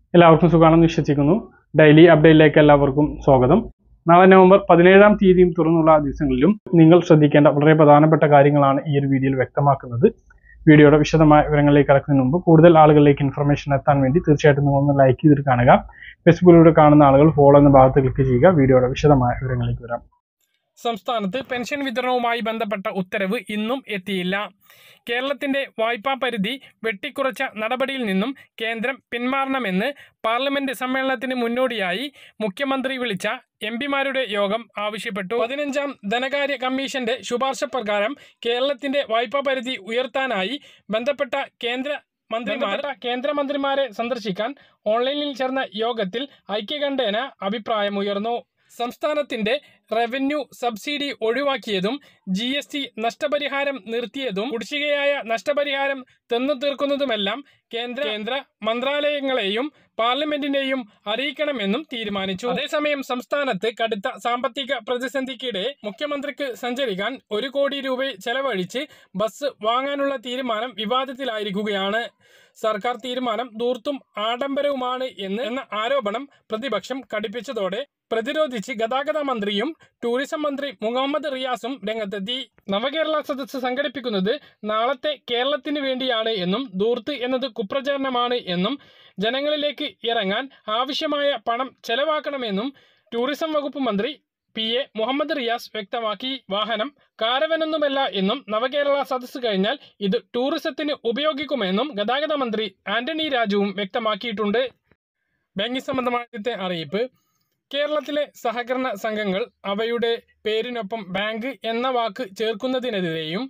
എല്ലാവർക്കും സുഖമാണെന്ന് വിശ്വസിക്കുന്നു ഡെയിലി അപ്ഡേറ്റിലേക്ക് എല്ലാവർക്കും സ്വാഗതം നാളെ നവംബർ പതിനേഴാം തീയതിയും തുറന്നുള്ള ദിവസങ്ങളിലും നിങ്ങൾ ശ്രദ്ധിക്കേണ്ട വളരെ പ്രധാനപ്പെട്ട കാര്യങ്ങളാണ് ഈ ഒരു വീഡിയോയിൽ വ്യക്തമാക്കുന്നത് വീഡിയോയുടെ വിശദമായ വിവരങ്ങളിലേക്ക് കടക്കുന്നതിന് മുമ്പ് കൂടുതൽ ആളുകളിലേക്ക് ഇൻഫർമേഷൻ എത്താൻ വേണ്ടി തീർച്ചയായിട്ടും നിങ്ങൾ ഒന്ന് ലൈക്ക് ചെയ്തിട്ട് കാണുക ഫേസ്ബുക്കിലൂടെ കാണുന്ന ആളുകൾ ഫോളോ എന്ന ഭാഗത്ത് ക്ലിക്ക് ചെയ്യുക വീഡിയോയുടെ വിശദമായ വിവരങ്ങളിലേക്ക് വരാം സംസ്ഥാനത്ത് പെൻഷൻ വിതരണവുമായി ബന്ധപ്പെട്ട ഉത്തരവ് ഇന്നും എത്തിയില്ല കേരളത്തിന്റെ വായ്പാ പരിധി വെട്ടിക്കുറച്ച നടപടിയിൽ നിന്നും കേന്ദ്രം പിന്മാറണമെന്ന് പാർലമെന്റ് സമ്മേളനത്തിന് മുന്നോടിയായി മുഖ്യമന്ത്രി വിളിച്ച എം പിമാരുടെ യോഗം ആവശ്യപ്പെട്ടു പതിനഞ്ചാം ധനകാര്യ കമ്മീഷന്റെ ശുപാർശ പ്രകാരം കേരളത്തിന്റെ വായ്പാ പരിധി ഉയർത്താനായി ബന്ധപ്പെട്ട കേന്ദ്ര മന്ത്രിമാർ കേന്ദ്രമന്ത്രിമാരെ സന്ദർശിക്കാൻ ഓൺലൈനിൽ ചേർന്ന യോഗത്തിൽ ഐക്യകണ്ഠേന അഭിപ്രായമുയർന്നു സംസ്ഥാനത്തിന്റെ റവന്യൂ സബ്സിഡി ഒഴിവാക്കിയതും ജി എസ് ടി നഷ്ടപരിഹാരം നിർത്തിയതും കുടിശ്ശികയായ നഷ്ടപരിഹാരം തെന്നു തീർക്കുന്നതുമെല്ലാം കേന്ദ്ര കേന്ദ്ര മന്ത്രാലയങ്ങളെയും പാർലമെന്റിനെയും അറിയിക്കണമെന്നും തീരുമാനിച്ചു അതേസമയം സംസ്ഥാനത്ത് കടുത്ത സാമ്പത്തിക പ്രതിസന്ധിക്കിടെ മുഖ്യമന്ത്രിക്ക് സഞ്ചരിക്കാൻ ഒരു കോടി രൂപ ചെലവഴിച്ച് ബസ് വാങ്ങാനുള്ള തീരുമാനം വിവാദത്തിലായിരിക്കുകയാണ് സർക്കാർ തീരുമാനം ദൂർത്തും ആഡംബരവുമാണ് എന്ന് എന്ന ആരോപണം പ്രതിപക്ഷം കടുപ്പിച്ചതോടെ പ്രതിരോധിച്ച് ഗതാഗത മന്ത്രിയും ടൂറിസം മന്ത്രി മുഹമ്മദ് റിയാസും രംഗത്തെത്തി നവകേരള സദസ്സ് സംഘടിപ്പിക്കുന്നത് നാളത്തെ കേരളത്തിന് വേണ്ടിയാണ് എന്നും ദൂർത്ത് എന്നത് കുപ്രചാരണമാണ് എന്നും ജനങ്ങളിലേക്ക് ഇറങ്ങാൻ ആവശ്യമായ പണം ചെലവാക്കണമെന്നും ടൂറിസം വകുപ്പ് മന്ത്രി പി എ മുഹമ്മദ് റിയാസ് വ്യക്തമാക്കി വാഹനം കാരവനൊന്നുമല്ല എന്നും നവകേരള സദസ്സ് കഴിഞ്ഞാൽ ഇത് ടൂറിസത്തിന് ഉപയോഗിക്കുമെന്നും ഗതാഗത മന്ത്രി ആന്റണി രാജുവും വ്യക്തമാക്കിയിട്ടുണ്ട് ബാങ്കിംഗ് സംബന്ധമായ അറിയിപ്പ് കേരളത്തിലെ സഹകരണ സംഘങ്ങൾ അവയുടെ പേരിനൊപ്പം ബാങ്ക് എന്ന വാക്ക് ചേർക്കുന്നതിനെതിരെയും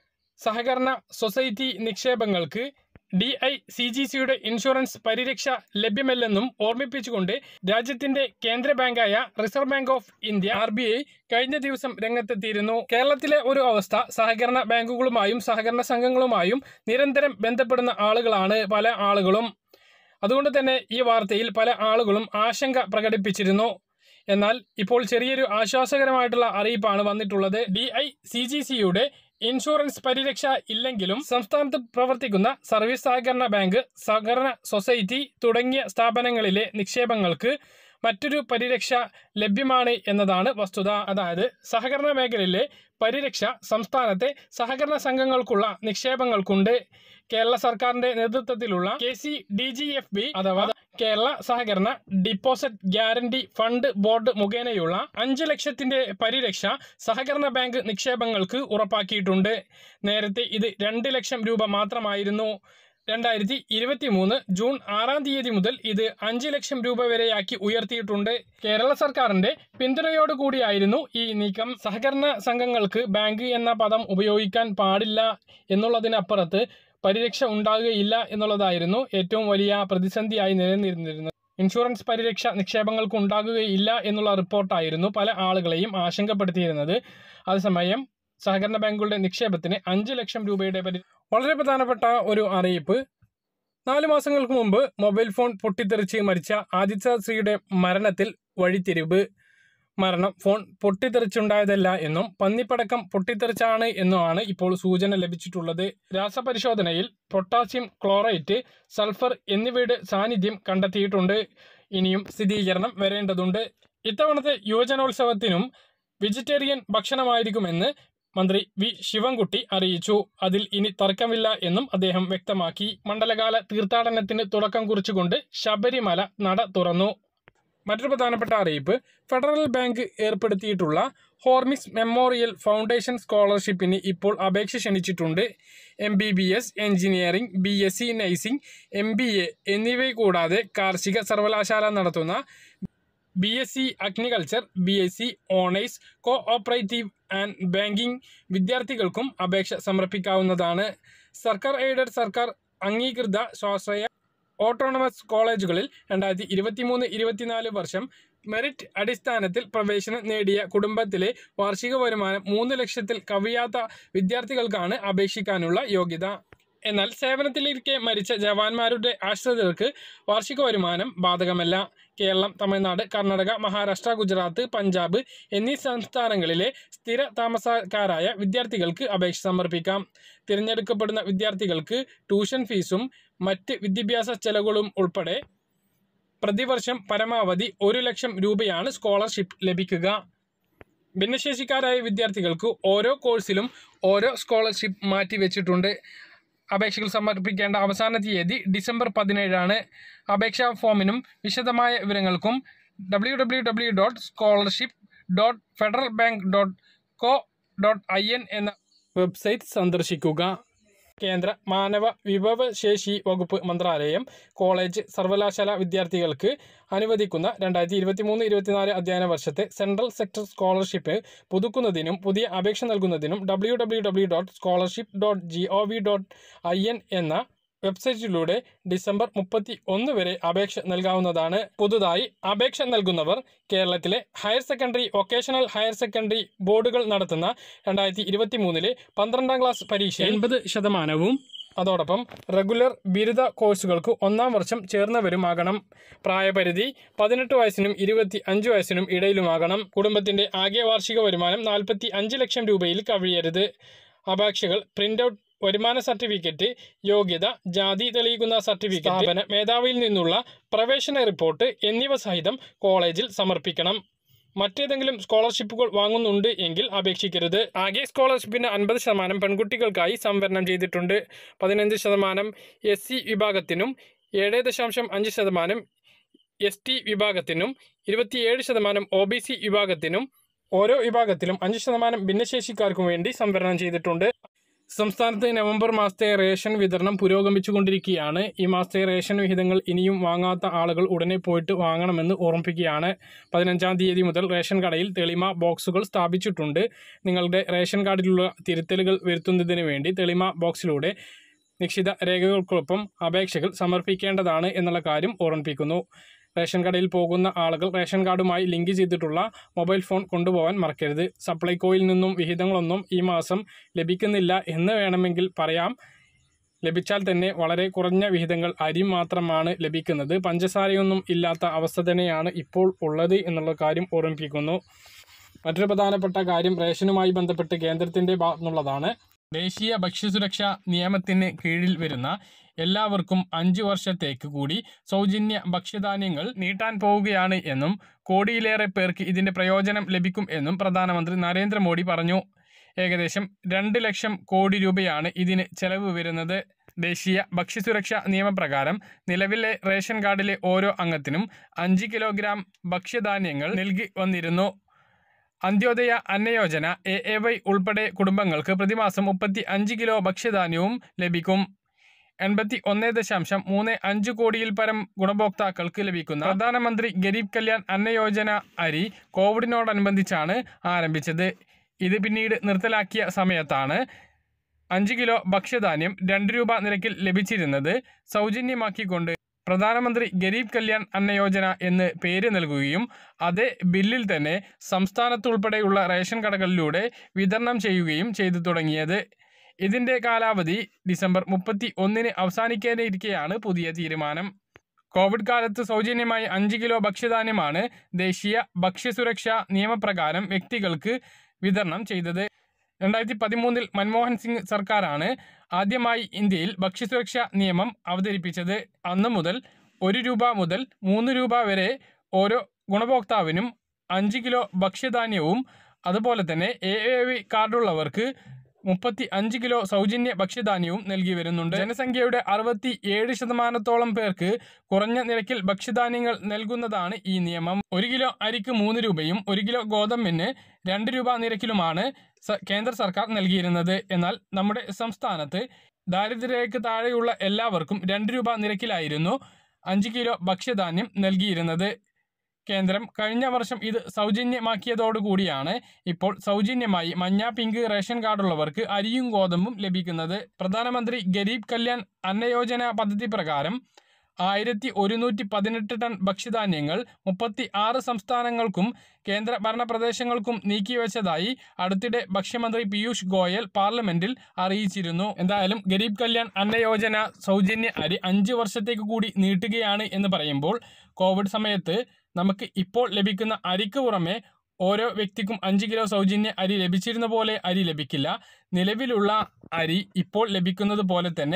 സഹകരണ സൊസൈറ്റി നിക്ഷേപങ്ങൾക്ക് ഡി ഐ സി ജി സിയുടെ ഇൻഷുറൻസ് പരിരക്ഷ ലഭ്യമല്ലെന്നും ഓർമ്മിപ്പിച്ചുകൊണ്ട് രാജ്യത്തിന്റെ കേന്ദ്ര ബാങ്കായ Reserve Bank of India R B I കഴിഞ്ഞ ദിവസം രംഗത്തെത്തിയിരുന്നു കേരളത്തിലെ ഒരു അവസ്ഥ സഹകരണ ബാങ്കുകളുമായും സഹകരണ സംഘങ്ങളുമായും നിരന്തരം ബന്ധപ്പെടുന്ന ആളുകളാണ് പല ആളുകളും അതുകൊണ്ട് തന്നെ ഈ വാർത്തയിൽ പല ആളുകളും ആശങ്ക പ്രകടിപ്പിച്ചിരുന്നു എന്നാൽ ഇപ്പോൾ ചെറിയൊരു ആശ്വാസകരമായിട്ടുള്ള അറിയിപ്പാണ് വന്നിട്ടുള്ളത് ഡി ഐ സി ജി സിയുടെ ഇൻഷുറൻസ് പരിരക്ഷ ഇല്ലെങ്കിലും സംസ്ഥാനത്ത് പ്രവർത്തിക്കുന്ന സർവീസ് സഹകരണ ബാങ്ക് സഹകരണ സൊസൈറ്റി തുടങ്ങിയ സ്ഥാപനങ്ങളിലെ നിക്ഷേപങ്ങൾക്ക് മറ്റൊരു പരിരക്ഷ ലഭ്യമാണ് എന്നതാണ് വസ്തുത അതായത് സഹകരണ മേഖലയിലെ പരിരക്ഷ സംസ്ഥാനത്തെ സഹകരണ സംഘങ്ങൾക്കുള്ള നിക്ഷേപങ്ങൾക്കുണ്ട് കേരള സർക്കാരിന്റെ നേതൃത്വത്തിലുള്ള K C D G F B അഥവാ കേരള സഹകരണ ഡിപ്പോസിറ്റ് ഗ്യാരണ്ടി ഫണ്ട് ബോർഡ് മുഖേനയുള്ള അഞ്ച് ലക്ഷത്തിന്റെ പരിരക്ഷ സഹകരണ ബാങ്ക് നിക്ഷേപങ്ങൾക്ക് ഉറപ്പാക്കിയിട്ടുണ്ട് നേരത്തെ ഇത് രണ്ട് ലക്ഷം രൂപ മാത്രമായിരുന്നു രണ്ടായിരത്തി ഇരുപത്തി മൂന്ന് ജൂൺ ആറാം തീയതി മുതൽ ഇത് അഞ്ച് ലക്ഷം രൂപ വരെയാക്കി ഉയർത്തിയിട്ടുണ്ട് കേരള സർക്കാരിന്റെ പിന്തുണയോടുകൂടിയായിരുന്നു ഈ നീക്കം സഹകരണ സംഘങ്ങൾക്ക് ബാങ്ക് എന്ന പദം ഉപയോഗിക്കാൻ പാടില്ല എന്നുള്ളതിനപ്പുറത്ത് പരിരക്ഷ ഉണ്ടാകുകയില്ല എന്നുള്ളതായിരുന്നു ഏറ്റവും വലിയ പ്രതിസന്ധിയായി നിലനിന്നിരുന്നത് ഇൻഷുറൻസ് പരിരക്ഷ നിക്ഷേപങ്ങൾക്ക് ഉണ്ടാകുകയില്ല എന്നുള്ള റിപ്പോർട്ടായിരുന്നു പല ആളുകളെയും ആശങ്കപ്പെടുത്തിയിരുന്നത് അതേസമയം സഹകരണ ബാങ്കുകളുടെ നിക്ഷേപത്തിന് അഞ്ച് ലക്ഷം രൂപയുടെ പരി വളരെ പ്രധാനപ്പെട്ട ഒരു അറിയിപ്പ് നാല് മാസങ്ങൾക്ക് മുമ്പ് മൊബൈൽ ഫോൺ പൊട്ടിത്തെറിച്ച് മരിച്ച ആദിത്യ ശ്രീയുടെ മരണത്തിൽ വഴിത്തിരിവ് മരണം ഫോൺ പൊട്ടിത്തെറിച്ചുണ്ടായതല്ല എന്നും പന്നിപ്പടക്കം പൊട്ടിത്തെറിച്ചാണ് എന്നുമാണ് ഇപ്പോൾ സൂചന ലഭിച്ചിട്ടുള്ളത് രാസപരിശോധനയിൽ പൊട്ടാസ്യം ക്ലോറൈറ്റ് സൾഫർ എന്നിവയുടെ സാന്നിധ്യം കണ്ടെത്തിയിട്ടുണ്ട് ഇനിയും സ്ഥിരീകരണം വരേണ്ടതുണ്ട് ഇത്തവണത്തെ യുവജനോത്സവത്തിനും വെജിറ്റേറിയൻ ഭക്ഷണമായിരിക്കുമെന്ന് മന്ത്രി വി ശിവൻകുട്ടി അറിയിച്ചു അതിൽ ഇനി തർക്കമില്ല എന്നും അദ്ദേഹം വ്യക്തമാക്കി മണ്ഡലകാല തീർത്ഥാടനത്തിന് തുടക്കം കുറിച്ചുകൊണ്ട് ശബരിമല നട തുറന്നു മറ്റൊരു പ്രധാനപ്പെട്ട അറിയിപ്പ് ഫെഡറൽ ബാങ്ക് ഏർപ്പെടുത്തിയിട്ടുള്ള ഹോർമിക്സ് മെമ്മോറിയൽ ഫൗണ്ടേഷൻ സ്കോളർഷിപ്പിന് ഇപ്പോൾ അപേക്ഷ ക്ഷണിച്ചിട്ടുണ്ട് M B B S engineering B S C nursing M B A എന്നിവ കൂടാതെ കാർഷിക സർവകലാശാല നടത്തുന്ന B S C agriculture B S C honours co operative and banking വിദ്യാർത്ഥികൾക്കും അപേക്ഷ സമർപ്പിക്കാവുന്നതാണ് സർക്കാർ എയ്ഡഡ് സർക്കാർ അംഗീകൃത സ്വാശ്രയ ഓട്ടോണമസ് കോളേജുകളിൽ രണ്ടായിരത്തി ഇരുപത്തിമൂന്ന് ഇരുപത്തിനാല് വർഷം മെറിറ്റ് അടിസ്ഥാനത്തിൽ പ്രവേശനം നേടിയ കുടുംബത്തിലെ വാർഷിക വരുമാനം മൂന്ന് ലക്ഷത്തിൽ കവിയാത്ത വിദ്യാർത്ഥികൾക്കാണ് അപേക്ഷിക്കാനുള്ള യോഗ്യത എന്നാൽ സേവനത്തിലിരിക്കെ മരിച്ച ജവാന്മാരുടെ ആശ്രിതർക്ക് വാർഷിക വരുമാനം ബാധകമല്ല കേരളം തമിഴ്നാട് കർണാടക മഹാരാഷ്ട്ര ഗുജറാത്ത് പഞ്ചാബ് എന്നീ സംസ്ഥാനങ്ങളിലെ സ്ഥിര താമസക്കാരായ വിദ്യാർത്ഥികൾക്ക് അപേക്ഷ സമർപ്പിക്കാം തിരഞ്ഞെടുക്കപ്പെടുന്ന വിദ്യാർത്ഥികൾക്ക് ട്യൂഷൻ ഫീസും മറ്റ് വിദ്യാഭ്യാസ ചെലവുകളും ഉൾപ്പെടെ പ്രതിവർഷം പരമാവധി ഒരു ലക്ഷം രൂപയാണ് സ്കോളർഷിപ്പ് ലഭിക്കുക ഭിന്നശേഷിക്കാരായ വിദ്യാർത്ഥികൾക്ക് ഓരോ കോഴ്സിലും ഓരോ സ്കോളർഷിപ്പ് മാറ്റിവെച്ചിട്ടുണ്ട് അപേക്ഷകൾ സമർപ്പിക്കേണ്ട അവസാന തീയതി ഡിസംബർ പതിനേഴാണ് അപേക്ഷാ ഫോമിനും വിശദമായ വിവരങ്ങൾക്കും W W W dot scholarship dot federal bank dot co dot I N എന്ന വെബ്സൈറ്റ് സന്ദർശിക്കുക കേന്ദ്ര മാനവ വിഭവശേഷി വകുപ്പ് മന്ത്രാലയം കോളേജ് സർവകലാശാല വിദ്യാർത്ഥികൾക്ക് അനുവദിക്കുന്ന രണ്ടായിരത്തി ഇരുപത്തി മൂന്ന് ഇരുപത്തിനാല് അധ്യയന വർഷത്തെ സെൻട്രൽ സെക്ടർ സ്കോളർഷിപ്പ് പുതുക്കുന്നതിനും പുതിയ അപേക്ഷ നൽകുന്നതിനും W W W dot scholarship dot G O V dot I N എന്ന വെബ്സൈറ്റിലൂടെ ഡിസംബർ മുപ്പത്തി ഒന്ന് വരെ അപേക്ഷ നൽകാവുന്നതാണ് പുതുതായി അപേക്ഷ നൽകുന്നവർ കേരളത്തിലെ higher secondary vocational higher secondary ബോർഡുകൾ നടത്തുന്ന രണ്ടായിരത്തി ഇരുപത്തി മൂന്നിലെ പന്ത്രണ്ടാം ക്ലാസ് പരീക്ഷ എൺപത് ശതമാനവും അതോടൊപ്പം റെഗുലർ ബിരുദ കോഴ്സുകൾക്ക് ഒന്നാം വർഷം ചേർന്നവരുമാകണം പ്രായപരിധി പതിനെട്ട് വയസ്സിനും ഇരുപത്തി അഞ്ച് വയസ്സിനും ഇടയിലുമാകണം കുടുംബത്തിന്റെ ആകെ വാർഷിക വരുമാനം നാൽപ്പത്തി അഞ്ച് ലക്ഷം രൂപയിൽ കവിയരുത് അപേക്ഷകൾ പ്രിന്റ് ഔട്ട് വരുമാന സർട്ടിഫിക്കറ്റ് യോഗ്യത ജാതി തെളിയിക്കുന്ന സർട്ടിഫിക്കറ്റ് സ്ഥാപന മേധാവിയിൽ നിന്നുള്ള പ്രവേശന റിപ്പോർട്ട് എന്നിവ സഹിതം കോളേജിൽ സമർപ്പിക്കണം മറ്റേതെങ്കിലും സ്കോളർഷിപ്പുകൾ വാങ്ങുന്നുണ്ട് എങ്കിൽ അപേക്ഷിക്കരുത് ആകെ സ്കോളർഷിപ്പിന് അൻപത് ശതമാനം പെൺകുട്ടികൾക്കായി സംവരണം ചെയ്തിട്ടുണ്ട് പതിനഞ്ച് ശതമാനം എസ് സി വിഭാഗത്തിനും ഏഴ് ദശാംശം അഞ്ച് ശതമാനം എസ് ടി വിഭാഗത്തിനും ഇരുപത്തിയേഴ് ശതമാനം ഒ ബി സി വിഭാഗത്തിനും ഓരോ വിഭാഗത്തിലും അഞ്ച് ശതമാനം ഭിന്നശേഷിക്കാർക്കും വേണ്ടി സംവരണം ചെയ്തിട്ടുണ്ട് സംസ്ഥാനത്ത് നവംബർ മാസത്തെ റേഷൻ വിതരണം പുരോഗമിച്ചുകൊണ്ടിരിക്കുകയാണ് ഈ മാസത്തെ റേഷൻ വിഹിതങ്ങൾ ഇനിയും വാങ്ങാത്ത ആളുകൾ ഉടനെ പോയിട്ട് വാങ്ങണമെന്ന് ഓർമ്മിപ്പിക്കുകയാണ് പതിനഞ്ചാം തീയതി മുതൽ റേഷൻ കടയിൽ തെളിമ ബോക്സുകൾ സ്ഥാപിച്ചിട്ടുണ്ട് നിങ്ങളുടെ റേഷൻ കാർഡിലുള്ള തിരുത്തലുകൾ വരുത്തുന്നതിന് വേണ്ടി തെളിമ ബോക്സിലൂടെ നിശ്ചിത രേഖകൾക്കൊപ്പം അപേക്ഷകൾ സമർപ്പിക്കേണ്ടതാണ് എന്നുള്ള കാര്യം ഓർമ്മിപ്പിക്കുന്നു റേഷൻ കടയിൽ പോകുന്ന ആളുകൾ റേഷൻ കാർഡുമായി ലിങ്ക് ചെയ്തിട്ടുള്ള മൊബൈൽ ഫോൺ കൊണ്ടുപോകാൻ മറക്കരുത് സപ്ലൈകോയിൽ നിന്നും വിഹിതങ്ങളൊന്നും ഈ മാസം ലഭിക്കുന്നില്ല എന്ന് വേണമെങ്കിൽ പറയാം ലഭിച്ചാൽ തന്നെ വളരെ കുറഞ്ഞ വിഹിതങ്ങൾ അരി മാത്രമാണ് ലഭിക്കുന്നത് പഞ്ചസാരയൊന്നും ഇല്ലാത്ത അവസ്ഥ തന്നെയാണ് ഇപ്പോൾ ഉള്ളത് എന്നുള്ള കാര്യം ഓർമ്മിപ്പിക്കുന്നു മറ്റൊരു പ്രധാനപ്പെട്ട കാര്യം റേഷനുമായി ബന്ധപ്പെട്ട് കേന്ദ്രത്തിൻ്റെ ഭാഗത്തുനിന്നുള്ളതാണ് ദേശീയ ഭക്ഷ്യസുരക്ഷാ നിയമത്തിന് കീഴിൽ വരുന്ന എല്ലാവർക്കും അഞ്ചു വർഷത്തേക്ക് കൂടി സൗജന്യ ഭക്ഷ്യധാന്യങ്ങൾ നീട്ടാൻ പോവുകയാണ് എന്നും കോടിയിലേറെ പേർക്ക് ഇതിന്റെ പ്രയോജനം ലഭിക്കും എന്നും പ്രധാനമന്ത്രി നരേന്ദ്രമോദി പറഞ്ഞു ഏകദേശം രണ്ട് ലക്ഷം കോടി രൂപയാണ് ഇതിന് ചെലവ് വരുന്നത് ദേശീയ ഭക്ഷ്യസുരക്ഷാ നിയമപ്രകാരം നിലവിലെ റേഷൻ കാർഡിലെ ഓരോ അംഗത്തിനും അഞ്ച് കിലോഗ്രാം ഭക്ഷ്യധാന്യങ്ങൾ നൽകി വന്നിരുന്നു Antyodaya Annayojana A A Y ഉൾപ്പെടെ കുടുംബങ്ങൾക്ക് പ്രതിമാസം മുപ്പത്തി അഞ്ച് കിലോ ഭക്ഷ്യധാന്യവും ലഭിക്കും എൺപത്തി ഒന്ന് ദശാംശം മൂന്ന് അഞ്ച് കോടിയിൽ പരം ഗുണഭോക്താക്കൾക്ക് ലഭിക്കുന്ന പ്രധാനമന്ത്രി ഗരീബ് കല്യാൺ അന്നയോജന അരി കോവിഡിനോടനുബന്ധിച്ചാണ് ആരംഭിച്ചത് ഇത് പിന്നീട് നിർത്തലാക്കിയ സമയത്താണ് അഞ്ച് കിലോ ഭക്ഷ്യധാന്യം രണ്ട് രൂപ നിരക്കിൽ ലഭിച്ചിരുന്നത് സൗജന്യമാക്കിക്കൊണ്ട് പ്രധാനമന്ത്രി ഗരീബ് കല്യാൺ അന്നയോജന എന്ന് പേര് നൽകുകയും അതേ ബില്ലിൽ തന്നെ സംസ്ഥാനത്തുൾപ്പെടെയുള്ള റേഷൻ കടകളിലൂടെ വിതരണം ചെയ്യുകയും ചെയ്തു തുടങ്ങിയത് ഇതിൻ്റെ കാലാവധി ഡിസംബർ മുപ്പത്തി ഒന്നിന് അവസാനിക്കാനിരിക്കെയാണ് പുതിയ തീരുമാനം കോവിഡ് കാലത്ത് സൗജന്യമായി അഞ്ച് കിലോ ഭക്ഷ്യധാന്യമാണ് ദേശീയ ഭക്ഷ്യസുരക്ഷാ നിയമപ്രകാരം വ്യക്തികൾക്ക് വിതരണം ചെയ്തത് രണ്ടായിരത്തി പതിമൂന്നിൽ മൻമോഹൻ സിംഗ് സർക്കാരാണ് ആദ്യമായി ഇന്ത്യയിൽ ഭക്ഷ്യസുരക്ഷാ നിയമം അവതരിപ്പിച്ചത് അന്നു മുതൽ ഒരു രൂപ മുതൽ മൂന്ന് രൂപ വരെ ഓരോ ഗുണഭോക്താവിനും അഞ്ച് കിലോ ഭക്ഷ്യധാന്യവും അതുപോലെ തന്നെ എ എ വി കാർഡുള്ളവർക്ക് മുപ്പത്തി അഞ്ച് കിലോ സൗജന്യ ഭക്ഷ്യധാന്യവും നൽകി വരുന്നുണ്ട് ജനസംഖ്യയുടെ അറുപത്തി ഏഴ് ശതമാനത്തോളം പേർക്ക് കുറഞ്ഞ നിരക്കിൽ ഭക്ഷ്യധാന്യങ്ങൾ നൽകുന്നതാണ് ഈ നിയമം ഒരു കിലോ അരിക്ക് മൂന്ന് രൂപയും ഒരു കിലോ ഗോതമ്പിന് രണ്ട് രൂപ നിരക്കിലുമാണ് സ- കേന്ദ്ര സർക്കാർ നൽകിയിരുന്നത് എന്നാൽ നമ്മുടെ സംസ്ഥാനത്ത് ദാരിദ്ര്യരേഖയ്ക്ക് താഴെയുള്ള എല്ലാവർക്കും രണ്ട് രൂപ നിരക്കിലായിരുന്നു അഞ്ച് കിലോ ഭക്ഷ്യധാന്യം നൽകിയിരുന്നത് കേന്ദ്രം കഴിഞ്ഞ വർഷം ഇത് സൗജന്യമാക്കിയതോടുകൂടിയാണ് ഇപ്പോൾ സൗജന്യമായി മഞ്ഞ പിങ്ക് റേഷൻ കാർഡുള്ളവർക്ക് അരിയും ഗോതമ്പും ലഭിക്കുന്നത് പ്രധാനമന്ത്രി ഗരീബ് കല്യാൺ അന്നയോജന പദ്ധതി പ്രകാരം ആയിരത്തി ഒരുന്നൂറ്റി പതിനെട്ട് ടൺ ഭക്ഷ്യധാന്യങ്ങൾ മുപ്പത്തി ആറ് സംസ്ഥാനങ്ങൾക്കും കേന്ദ്ര ഭരണ പ്രദേശങ്ങൾക്കും നീക്കിവെച്ചതായി അടുത്തിടെ ഭക്ഷ്യമന്ത്രി പീയൂഷ് ഗോയൽ പാർലമെന്റിൽ അറിയിച്ചിരുന്നു എന്തായാലും ഗരീബ് കല്യാൺ അന്നയോജന സൗജന്യ അരി അഞ്ച് വർഷത്തേക്ക് കൂടി നീട്ടുകയാണ് എന്ന് പറയുമ്പോൾ കോവിഡ് സമയത്ത് നമുക്ക് ഇപ്പോൾ ലഭിക്കുന്ന അരിക്ക് പുറമെ ഓരോ വ്യക്തിക്കും അഞ്ച് കിലോ സൗജന്യ അരി ലഭിച്ചിരുന്ന പോലെ അരി ലഭിക്കില്ല നിലവിലുള്ള അരി ഇപ്പോൾ ലഭിക്കുന്നത് പോലെ തന്നെ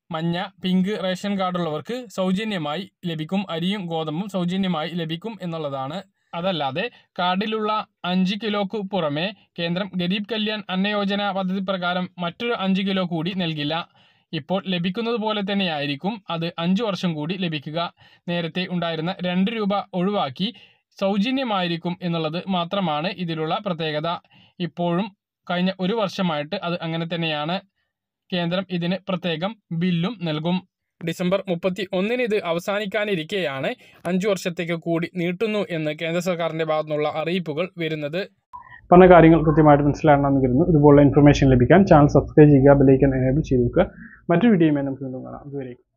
മഞ്ഞ പിങ്ക് റേഷൻ കാർഡുള്ളവർക്ക് സൗജന്യമായി ലഭിക്കും അരിയും ഗോതമ്പും സൗജന്യമായി ലഭിക്കും എന്നുള്ളതാണ് അതല്ലാതെ കാർഡിലുള്ള അഞ്ച് കിലോക്ക് പുറമെ കേന്ദ്രം ഗരീബ് കല്യാൺ അന്നയോജന പദ്ധതി പ്രകാരം മറ്റൊരു അഞ്ച് കിലോ കൂടി നൽകില്ല ഇപ്പോൾ ലഭിക്കുന്നത് പോലെ തന്നെയായിരിക്കും അത് അഞ്ച് വർഷം കൂടി ലഭിക്കുക നേരത്തെ ഉണ്ടായിരുന്ന രണ്ട് രൂപ ഒഴിവാക്കി സൗജന്യമായിരിക്കും എന്നുള്ളത് മാത്രമാണ് ഇതിലുള്ള പ്രത്യേകത ഇപ്പോഴും കഴിഞ്ഞ ഒരു വർഷമായിട്ട് അത് അങ്ങനെ തന്നെയാണ് കേന്ദ്രം ഇതിന് പ്രത്യേകം ബില്ലും നൽകും ഡിസംബർ മുപ്പത്തി ഒന്നിന് ഇത് അവസാനിക്കാനിരിക്കെയാണ് അഞ്ചു വർഷത്തേക്ക് കൂടി നീട്ടുന്നു എന്ന് കേന്ദ്ര സർക്കാരിന്റെ ഭാഗത്തുനിന്നുള്ള അറിയിപ്പുകൾ വരുന്നത് പറഞ്ഞ കാര്യങ്ങൾ കൃത്യമായിട്ട് മനസ്സിലാകണമെന്ന് കരുതുന്നു ഇതുപോലുള്ള ഇൻഫർമേഷൻ ലഭിക്കാൻ ചാനൽ സബ്സ്ക്രൈബ് ചെയ്യുക ബെലൈക്കൻ എനേബിൾ ചെയ്ത് വെക്കുക മറ്റൊരു വീഡിയോയുമായി നമുക്ക് വീണ്ടും കാണാം അതുവരേക്കും